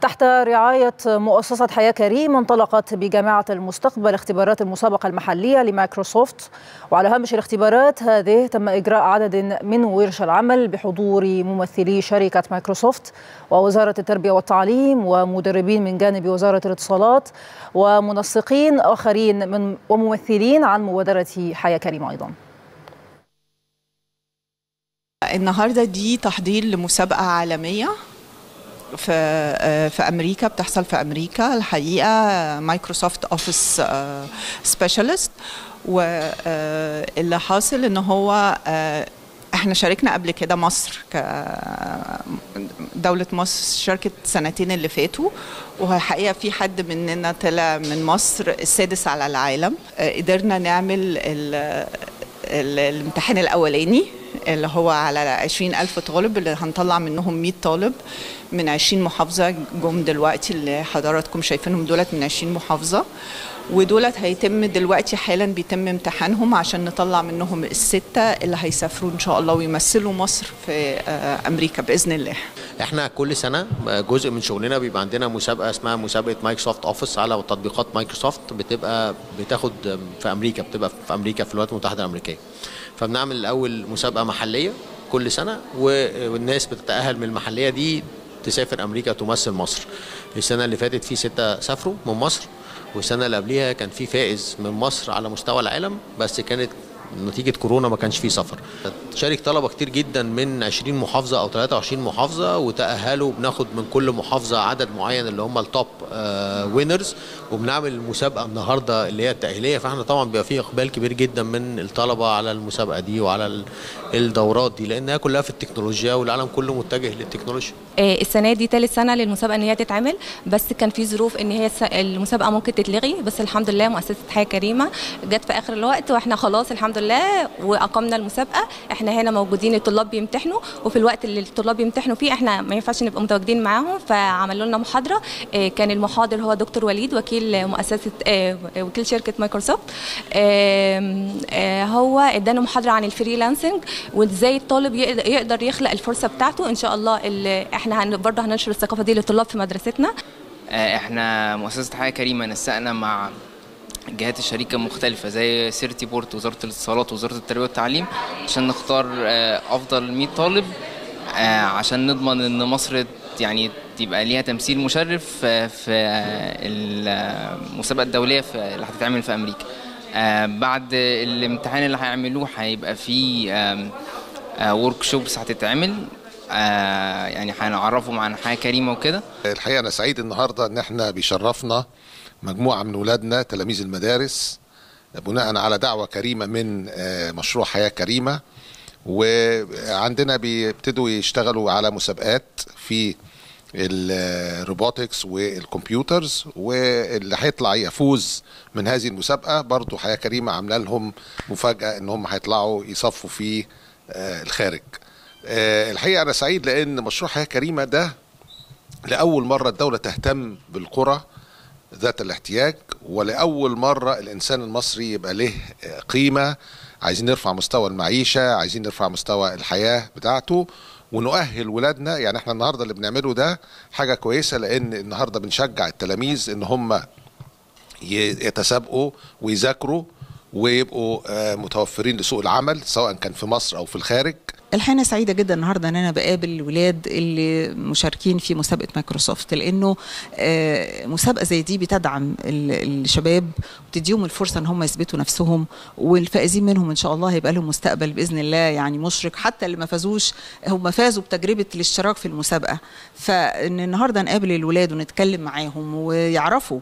تحت رعاية مؤسسة حياة كريم انطلقت بجامعة المستقبل اختبارات المسابقة المحلية لمايكروسوفت وعلى هامش الاختبارات هذه تم إجراء عدد من ورش العمل بحضور ممثلي شركة مايكروسوفت ووزارة التربية والتعليم ومدربين من جانب وزارة الاتصالات ومنسقين آخرين من وممثلين عن مبادرة حياة كريم أيضاً النهارده دي تحضير لمسابقه عالميه في في امريكا بتحصل في امريكا الحقيقه مايكروسوفت اوفيس سبيشالست واللي حاصل ان هو احنا شاركنا قبل كده مصر ك دولة مصر شاركت سنتين اللي فاتوا وحقيقة في حد مننا طلع من مصر السادس على العالم قدرنا نعمل ال الامتحان الأولاني اللي هو على 20 ألف طالب اللي هنطلع منهم 100 طالب من 20 محافظة جم دلوقتي اللي حضراتكم شايفينهم دولت من 20 محافظة ودولت هيتم دلوقتي حالا بيتم امتحانهم عشان نطلع منهم الستة اللي هيسافروا إن شاء الله ويمثلوا مصر في أمريكا بإذن الله احنا كل سنة جزء من شغلنا بيبقى عندنا مسابقة اسمها مسابقة مايكروسوفت اوفيس على تطبيقات مايكروسوفت بتبقى بتاخد في أمريكا بتبقى في أمريكا في الولايات المتحدة الأمريكية فبنعمل الأول مسابقة محلية كل سنة والناس بتتأهل من المحلية دي تسافر أمريكا تمثل مصر السنة اللي فاتت في ستة سافروا من مصر والسنة اللي قبليها كان في فائز من مصر على مستوى العالم بس كانت نتيجة كورونا ما كانش فيه سفر شارك طلبة كتير جدا من 20 محافظة أو 23 محافظة وتأهلوا بناخد من كل محافظة عدد معين اللي هم التوب وينرز وبنعمل مسابقة النهاردة اللي هي التأهيلية فاحنا طبعا بيبقى فيه إقبال كبير جدا من الطلبة على المسابقة دي وعلى الدورات دي لأنها كلها في التكنولوجيا والعالم كله متجه للتكنولوجيا السنة دي ثالث سنة للمسابقة إن هي تتعمل بس كان في ظروف إن هي المسابقة ممكن تتلغي بس الحمد لله مؤسسة حياة كريمة جت في آخر الوقت وإحنا خلاص الحمد لله واقمنا المسابقه احنا هنا موجودين الطلاب بيمتحنوا وفي الوقت اللي الطلاب بيمتحنوا فيه احنا ما ينفعش نبقى متواجدين معاهم فعملوا لنا محاضره كان المحاضر هو دكتور وليد وكيل مؤسسه وكيل شركه مايكروسوفت هو ادانا محاضره عن الفريلانسنج وازاي الطالب يقدر يخلق الفرصه بتاعته ان شاء الله احنا برضه هننشر الثقافه دي للطلاب في مدرستنا احنا مؤسسه حياه كريمه نسقنا مع الجهات الشريكة مختلفة زي سيرتي بورت وزارة الاتصالات ووزارة التربية والتعليم عشان نختار أفضل 100 طالب عشان نضمن إن مصر يعني تبقى ليها تمثيل مشرف في المسابقة الدولية اللي هتتعمل في أمريكا بعد الامتحان اللي هيعملوه هيبقى فيه ورك شوبس هتتعمل آه يعني هنعرفهم عن حياه كريمه وكده الحقيقه انا سعيد النهارده ان احنا بيشرفنا مجموعه من ولادنا تلاميذ المدارس بناء على دعوه كريمه من مشروع حياه كريمه وعندنا بيبتدوا يشتغلوا على مسابقات في الروبوتكس والكمبيوترز واللي هيطلع يفوز من هذه المسابقه برضه حياه كريمه عامله لهم مفاجاه ان هم هيطلعوا يصفوا في الخارج الحقيقه انا سعيد لان مشروع حياه كريمه ده لاول مره الدوله تهتم بالقرى ذات الاحتياج ولاول مره الانسان المصري يبقى له قيمه عايزين نرفع مستوى المعيشه عايزين نرفع مستوى الحياه بتاعته ونؤهل ولادنا يعني احنا النهارده اللي بنعمله ده حاجه كويسه لان النهارده بنشجع التلاميذ ان هم يتسابقوا ويذاكروا ويبقوا متوفرين لسوق العمل سواء كان في مصر او في الخارج الحقيقه انا سعيده جدا النهارده ان انا بقابل الولاد اللي مشاركين في مسابقه مايكروسوفت لانه مسابقه زي دي بتدعم الشباب وتديهم الفرصه ان هم يثبتوا نفسهم والفائزين منهم ان شاء الله هيبقى لهم مستقبل باذن الله يعني مشرق حتى اللي ما فازوش هم فازوا بتجربه الاشتراك في المسابقه فان النهارده نقابل الولاد ونتكلم معاهم ويعرفوا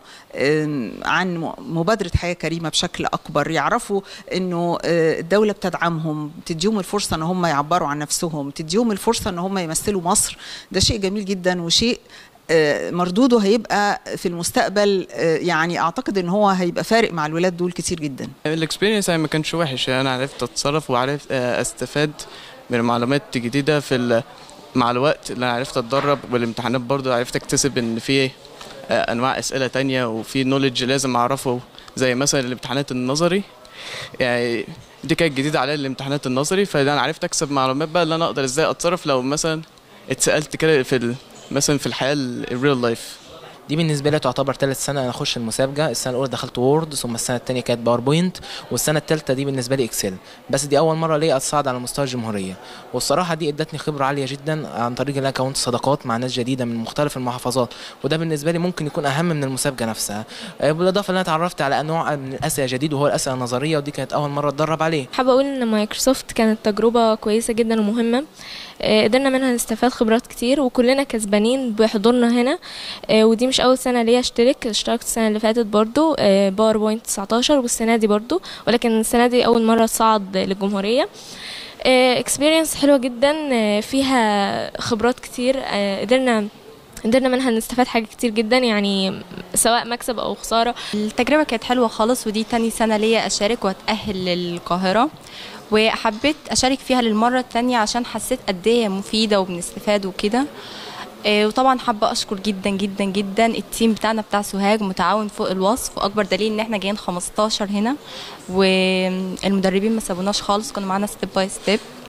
عن مبادره حياه كريمه بشكل اكبر يعرفوا انه الدوله بتدعمهم تديهم الفرصه ان هم يعبروا عن نفسهم تديهم الفرصه ان هم يمثلوا مصر ده شيء جميل جدا وشيء مردوده هيبقى في المستقبل يعني اعتقد ان هو هيبقى فارق مع الولاد دول كتير جدا الاكسبيرينس يعني ما كانش وحش انا عرفت اتصرف وعرفت استفاد من معلومات جديده في مع الوقت اللي انا عرفت اتدرب والامتحانات برضو عرفت اكتسب ان في انواع اسئله تانية وفي نولج لازم اعرفه زي مثلا الامتحانات النظري يعني دي كانت جديده عليا الامتحانات النظري فانا عرفت اكسب معلومات بقى اللي انا اقدر ازاي اتصرف لو مثلا اتسالت كده في مثلا في الحياه الريل لايف دي بالنسبه لي تعتبر ثالث سنه انا اخش المسابقه السنه الاولى دخلت وورد ثم السنه الثانيه كانت باوربوينت والسنه الثالثه دي بالنسبه لي اكسل بس دي اول مره ليا اتصعد على مستوى الجمهوريه والصراحه دي ادتني خبره عاليه جدا عن طريق ان انا كونت صداقات مع ناس جديده من مختلف المحافظات وده بالنسبه لي ممكن يكون اهم من المسابقه نفسها آه، بالاضافه ان انا اتعرفت على نوع من الاسئله جديد وهو الاسئله النظريه ودي كانت اول مره اتدرب عليه حابة أقول إن مايكروسوفت كانت تجربة كويسة جدا ومهمة آه، قدرنا منها نستفاد خبرات كتير وكلنا كسبانين بحضورنا هنا آه، ودي مش أول سنة ليا أشترك اشتركت السنة اللي فاتت برضو باوربوينت 19 والسنة دي برضو ولكن السنة دي أول مرة أصعد للجمهورية اكسبيرينس حلوة جدا آه، فيها خبرات كتير آه، قدرنا قدرنا منها نستفاد حاجات كتير جدا يعني سواء مكسب أو خسارة التجربة كانت حلوة خالص ودي تاني سنة ليا أشارك وأتأهل للقاهرة وحبيت أشارك فيها للمرة التانية عشان حسيت قد إيه هي مفيدة وبنستفاد وكده آه، وطبعا حابة أشكر جدا جدا جدا التيم بتاعنا بتاع سوهاج متعاون فوق الوصف وأكبر دليل إن إحنا جايين 15 هنا والمدربين ما سابوناش خالص كانوا معانا ستيب باي ستيب